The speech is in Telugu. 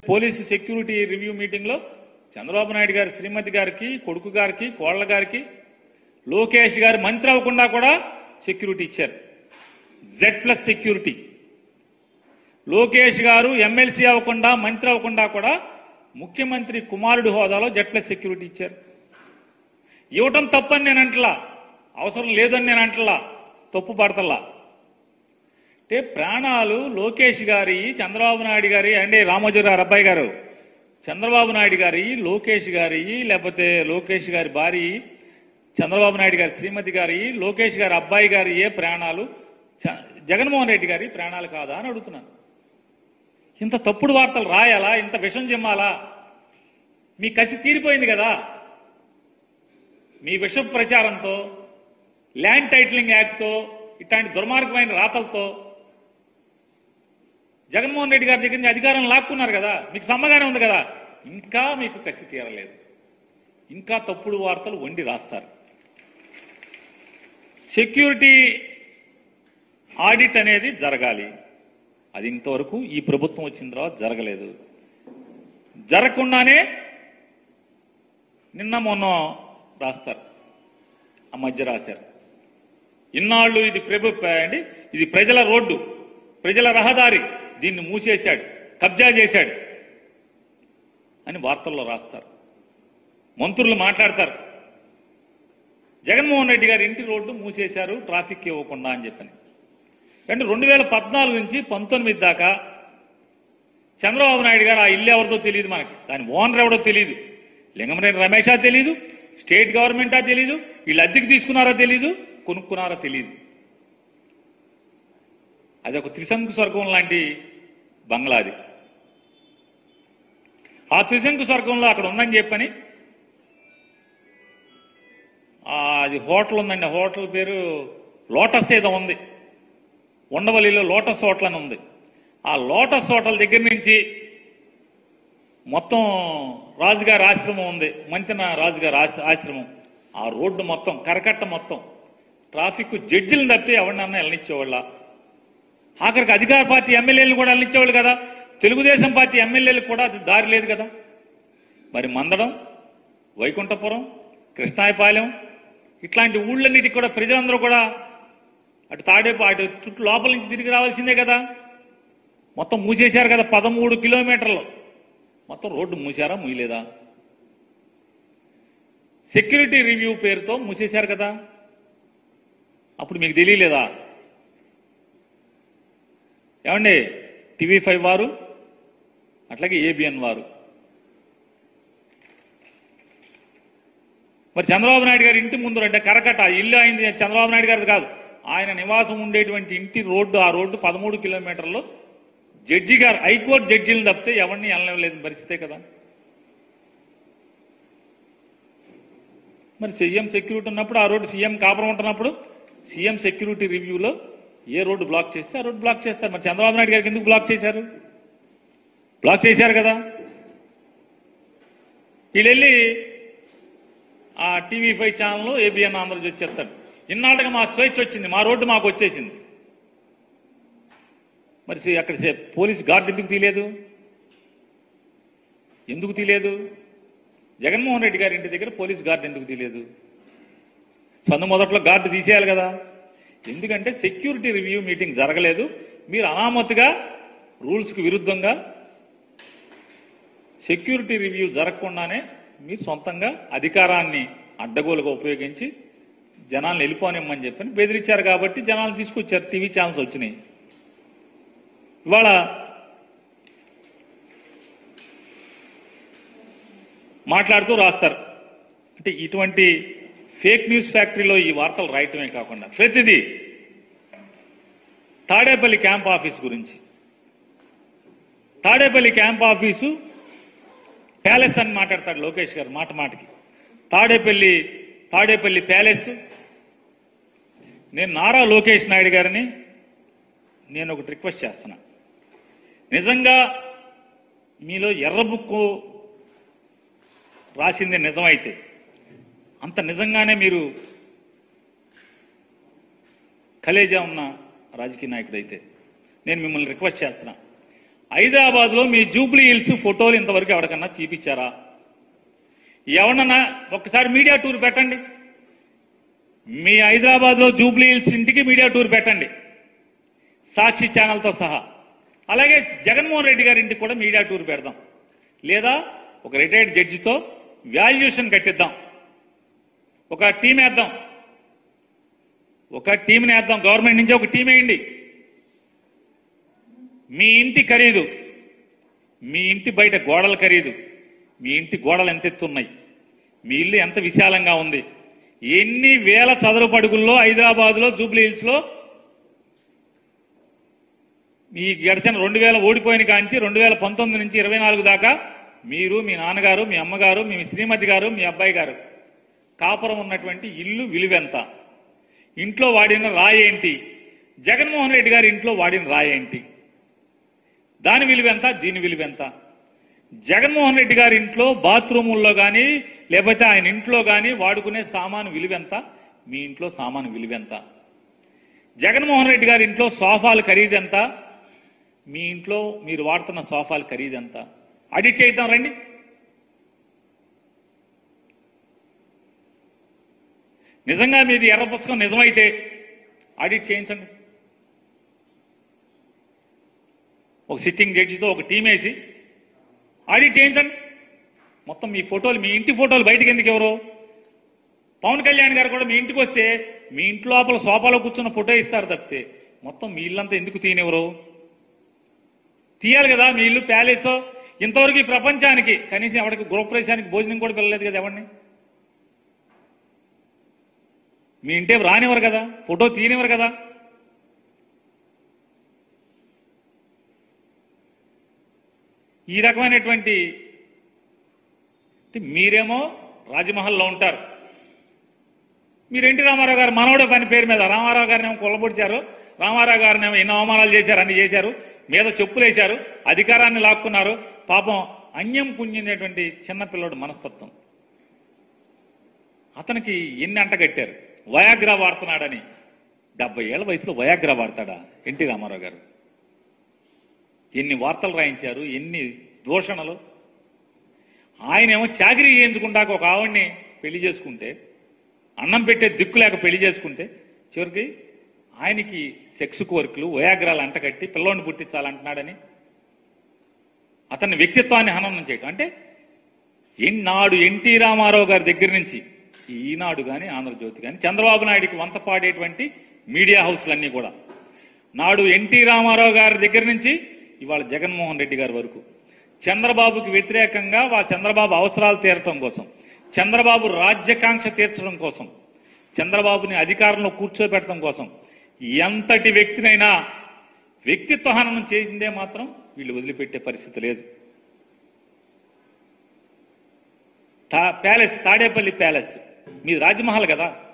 పోలీసు సెక్యూరిటీ రివ్యూ మీటింగ్లో చంద్రబాబు నాయుడు గారి శ్రీమతి గారికి కొడుకు గారికి కోళ్ల గారికి లోకేష్ గారి మంత్రి అవ్వకుండా కూడా సెక్యూరిటీ ఇచ్చారు జెడ్ ప్లస్ సెక్యూరిటీ లోకేష్ గారు ఎమ్మెల్సీ అవ్వకుండా మంత్రి అవ్వకుండా కూడా ముఖ్యమంత్రి కుమారుడి హోదాలో జెడ్ ప్లస్ సెక్యూరిటీ ఇచ్చారు ఇవ్వటం తప్పని నేను అంటలా అవసరం లేదని నేను అంటలా తప్పు పడతల్లా అంటే ప్రాణాలు లోకేష్ గారి చంద్రబాబు నాయుడు గారి అంటే రామోజీ గారు అబ్బాయి గారు చంద్రబాబు నాయుడు గారి లోకేష్ గారి లేకపోతే లోకేష్ గారి భార్య చంద్రబాబు నాయుడు గారి శ్రీమతి గారి లోకేష్ గారి అబ్బాయి గారి ఏ ప్రాణాలు చ- జగన్మోహన్ రెడ్డి గారి ప్రాణాలు కాదా అని అడుగుతున్నాను ఇంత తప్పుడు వార్తలు రాయాలా ఇంత విషం చిమ్మాలా మీ కసి తీరిపోయింది కదా మీ విష ప్రచారంతో ల్యాండ్ టైటిలింగ్ యాక్ట్తో ఇట్లాంటి దుర్మార్గమైన రాతలతో జగన్మోహన్ రెడ్డి గారి దగ్గర నుంచి అధికారం లాక్కున్నారు కదా మీకు సమ్మగానే ఉంది కదా ఇంకా మీకు కసి తీరలేదు ఇంకా తప్పుడు వార్తలు వండి రాస్తారు సెక్యూరిటీ ఆడిట్ అనేది జరగాలి అది ఇంతవరకు ఈ ప్రభుత్వం వచ్చిన తర్వాత జరగలేదు జరగకుండానే నిన్న మొన్న రాస్తారు ఆ మధ్య రాశారు ఇన్నాళ్ళు ఇది ప్రభు అండి ఇది ప్రజల రోడ్డు ప్రజల రహదారి దీన్ని మూసేశాడు కబ్జా చేశాడు అని వార్తల్లో రాస్తారు మంత్రులు మాట్లాడతారు జగన్మోహన్ రెడ్డి గారి ఇంటి రోడ్డు మూసేశారు ట్రాఫిక్ ఇవ్వకుండా అని చెప్పని అంటే రెండు వేల పద్నాలుగు నుంచి పంతొమ్మిది దాకా చంద్రబాబు నాయుడు గారు ఆ ఇల్లు ఎవరిదో తెలియదు మనకి దాని ఓనర్ ఎవడో తెలియదు లింగమనేని రమేషా తెలియదు స్టేట్ గవర్నమెంటా తెలియదు వీళ్ళు అద్దెకి తీసుకున్నారో తెలియదు కొనుక్కున్నారో తెలియదు అది ఒక త్రిశంకు స్వర్గం లాంటి బంగ్లాది ఆ త్రిశంకు స్వర్గంలో అక్కడ ఉందని చెప్పని ఆ, అది హోటల్ ఉందండి ఆ హోటల్ పేరు లోటస్ ఏదో ఉంది ఉండవల్లిలో లోటస్ హోటల్ అని ఉంది ఆ లోటస్ హోటల్ దగ్గర నుంచి మొత్తం రాజుగారి ఆశ్రమం ఉంది మంతెన రాజుగారి ఆశ- ఆశ్రమం ఆ రోడ్డు మొత్తం కరకట్ట మొత్తం ట్రాఫిక్ జడ్జిలను తప్పితే ఎవరినన్నా వెళ్ళనిచ్చేవాళ్ళ ఆఖరికి అధికార పార్టీ ఎమ్మెల్యేలు కూడా వెళ్ళనిచ్చేవాళ్ళు కదా తెలుగుదేశం పార్టీ ఎమ్మెల్యేలకు కూడా అది దారి లేదు కదా మరి మందడం వైకుంఠపురం కృష్ణాయపాలెం ఇట్లాంటి ఊళ్ళన్నిటికి కూడా ప్రజలందరూ కూడా అటు తాడేపు అటు చుట్టూ లోపల నుంచి తిరిగి రావాల్సిందే కదా మొత్తం మూసేశారు కదా పదమూడు కిలోమీటర్లు మొత్తం రోడ్డు మూసారా మూయలేదా సెక్యూరిటీ రివ్యూ పేరుతో మూసేశారు కదా అప్పుడు మీకు తెలియలేదా ఏమండి టీవీ ఫైవ్ వారు అట్లాగే ఏబిఎన్ వారు మరి చంద్రబాబు నాయుడు గారి ఇంటి ముందు అంటే కరకట ఆ ఇల్లు అయింది చంద్రబాబు నాయుడు గారిది కాదు ఆయన నివాసం ఉండేటువంటి ఇంటి రోడ్డు ఆ రోడ్డు పదమూడు కిలోమీటర్లు జడ్జి గారు హైకోర్టు జడ్జీలు తప్పితే ఎవరిని వెళ్ళలేదు పరిస్థితే కదా మరి సీఎం సెక్యూరిటీ ఉన్నప్పుడు ఆ రోడ్డు సీఎం కాపురం ఉంటున్నప్పుడు సీఎం సెక్యూరిటీ రివ్యూలో ఏ రోడ్డు బ్లాక్ చేస్తే ఆ రోడ్డు బ్లాక్ చేస్తారు మరి చంద్రబాబు నాయుడు గారికి ఎందుకు బ్లాక్ చేశారు బ్లాక్ చేశారు కదా వీళ్ళు వెళ్ళి ఆ టీవీ ఫైవ్ ఛానల్లో ఏబిఎన్ ఆంధ్రజ్యోతి చెప్తాడు ఇన్నాళ్ళకి మా స్వేచ్ఛ వచ్చింది మా రోడ్డు మాకు వచ్చేసింది మరి సి- అక్కడ సే- పోలీస్ గార్డ్ ఎందుకు తీయలేదు ఎందుకు తీయలేదు జగన్మోహన్ రెడ్డి గారి ఇంటి దగ్గర పోలీస్ గార్డ్ ఎందుకు తీయలేదు సందు మొదట్లో గార్డు తీసేయాలి కదా ఎందుకంటే సెక్యూరిటీ రివ్యూ మీటింగ్ జరగలేదు మీరు అనామతిగా రూల్స్కి విరుద్ధంగా సెక్యూరిటీ రివ్యూ జరగకుండానే మీరు సొంతంగా అధికారాన్ని అడ్డగోలుగా ఉపయోగించి జనాలను వెళ్ళిపోనిమ్మని చెప్పని బెదిరించారు కాబట్టి జనాలు తీసుకొచ్చారు టీవీ ఛానల్స్ వచ్చినాయి ఇవాళ మాట్లాడుతూ రాస్తారు అంటే ఇటువంటి ఫేక్ న్యూస్ ఫ్యాక్టరీలో ఈ వార్తలు రాయటమే కాకుండా ప్రతిదీ తాడేపల్లి క్యాంప్ ఆఫీస్ గురించి తాడేపల్లి క్యాంప్ ఆఫీసు ప్యాలెస్ అని మాట్లాడతాడు లోకేష్ గారు మాట మాటకి తాడేపల్లి తాడేపల్లి ప్యాలెస్ నేను నారా లోకేష్ నాయుడు గారిని నేను ఒకటి రిక్వెస్ట్ చేస్తున్నా నిజంగా మీలో ఎర్ర బుక్కు రాసింది నిజమైతే అంత నిజంగానే మీరు కలేజా ఉన్న రాజకీయ నాయకుడైతే నేను మిమ్మల్ని రిక్వెస్ట్ చేస్తున్నా హైదరాబాద్ లో మీ జూబ్లీ హిల్స్ ఫోటోలు ఇంతవరకు ఎవరికన్నా చూపించారా ఎవరన్నా ఒక్కసారి మీడియా టూర్ పెట్టండి మీ హైదరాబాద్ లో జూబ్లీ హిల్స్ ఇంటికి మీడియా టూర్ పెట్టండి సాక్షి ఛానల్తో సహా అలాగే జగన్మోహన్ రెడ్డి గారి ఇంటికి కూడా మీడియా టూర్ పెడదాం లేదా ఒక రిటైర్డ్ జడ్జితో వాల్యుయేషన్ కట్టిద్దాం ఒక టీం వేద్దాం ఒక టీంని వేద్దాం గవర్నమెంట్ నుంచి ఒక టీం వేయండి మీ ఇంటి ఖరీదు మీ ఇంటి బయట గోడల ఖరీదు మీ ఇంటి గోడలు ఎంత ఎత్తున్నాయి మీ ఇల్లు ఎంత విశాలంగా ఉంది ఎన్ని వేల చదరపు అడుగుల్లో హైదరాబాద్లో జూబ్లీ హిల్స్లో ఈ గడిచిన రెండు వేల ఓడిపోయిన కాంచి రెండు వేల పంతొమ్మిది నుంచి ఇరవై నాలుగు దాకా మీరు మీ నాన్నగారు మీ అమ్మగారు మీ శ్రీమతి గారు మీ అబ్బాయి గారు కాపురం ఉన్నటువంటి ఇల్లు విలువెంత ఇంట్లో వాడిన రాయి ఏంటి జగన్మోహన్ రెడ్డి గారి ఇంట్లో వాడిన రాయి ఏంటి దాని విలువెంత దీని విలువెంత జగన్మోహన్ రెడ్డి గారి ఇంట్లో బాత్రూముల్లో కానీ లేకపోతే ఆయన ఇంట్లో కానీ వాడుకునే సామాను విలువెంత మీ ఇంట్లో సామాను విలువెంత జగన్మోహన్ రెడ్డి గారి ఇంట్లో సోఫాలు ఖరీదెంత మీ ఇంట్లో మీరు వాడుతున్న సోఫాలు ఖరీదెంత ఆడిట్ చేద్దాం రండి నిజంగా మీది ఎర్ర పుస్తకం నిజమైతే ఆడిట్ చేయించండి ఒక సిట్టింగ్ జడ్జితో ఒక టీం వేసి ఆడిట్ చేయించండి మొత్తం మీ ఫోటోలు మీ ఇంటి ఫోటోలు బయటికి ఎందుకు ఎవరు పవన్ కళ్యాణ్ గారు కూడా మీ ఇంటికి వస్తే మీ ఇంటి లోపల సోఫాలో కూర్చున్న ఫోటో ఇస్తారు తప్పితే మొత్తం మీ ఇల్లంతా ఎందుకు తీయనివ్వరు తీయాలి కదా మీ ఇల్లు ప్యాలెస్ ఇంతవరకు ఈ ప్రపంచానికి కనీసం ఎవరికి గృహప్రవేశానికి భోజనం కూడా పిల్లలేదు కదా ఎవరిని మీ ఇంటే రానివ్వరు కదా ఫోటో తీయనివ్వరు కదా ఈ రకమైనటువంటి అంటే మీరేమో రాజమహల్లో ఉంటారు మీరు ఎన్టీ రామారావు గారు మనవడే పని పేరు మీద రామారావు గారిని ఏమో కొల్లబొడిచారు రామారావు గారిని ఏమో ఎన్నో అవమానాలు చేశారు అన్ని చేశారు మీద చెప్పులేశారు అధికారాన్ని లాక్కున్నారు పాపం అన్యం పుణ్యనేటువంటి చిన్నపిల్లడు మనస్తత్వం అతనికి ఎన్ని అంటగట్టారు వయాగ్రా వాడుతున్నాడని డెబ్బై ఏళ్ల వయసులో వయాగ్రా వాడతాడా ఎన్టీ రామారావు గారు ఎన్ని వార్తలు రాయించారు ఎన్ని దూషణలు ఆయనేమో చాకరీ చేయించుకుంటాక ఒక ఆవిడ్ని పెళ్లి చేసుకుంటే అన్నం పెట్టే దిక్కు లేక పెళ్లి చేసుకుంటే చివరికి ఆయనకి సెక్స్ కోరికలు వయాగ్రాలు అంటగట్టి పిల్లోని పుట్టించాలంటున్నాడని అతని వ్యక్తిత్వాన్ని హననం చేయటం అంటే ఈనాడు ఎన్టీ రామారావు గారి దగ్గర నుంచి ఈనాడు కానీ ఆంధ్రజ్యోతి కానీ చంద్రబాబు నాయుడికి వంత పాడేటువంటి మీడియా హౌస్లన్నీ కూడా నాడు ఎన్టీ రామారావు గారి దగ్గర నుంచి ఇవాళ జగన్మోహన్ రెడ్డి గారి వరకు చంద్రబాబుకి వ్యతిరేకంగా వాళ్ళ చంద్రబాబు అవసరాలు తీరటం కోసం చంద్రబాబు రాజ్యకాంక్ష తీర్చడం కోసం చంద్రబాబుని అధికారంలో కూర్చోబెట్టడం కోసం ఎంతటి వ్యక్తినైనా వ్యక్తిత్వ హననం చేసిందే మాత్రం వీళ్ళు వదిలిపెట్టే పరిస్థితి లేదు తా ప్యాలెస్ తాడేపల్లి ప్యాలెస్ మీది రాజమహల్ కదా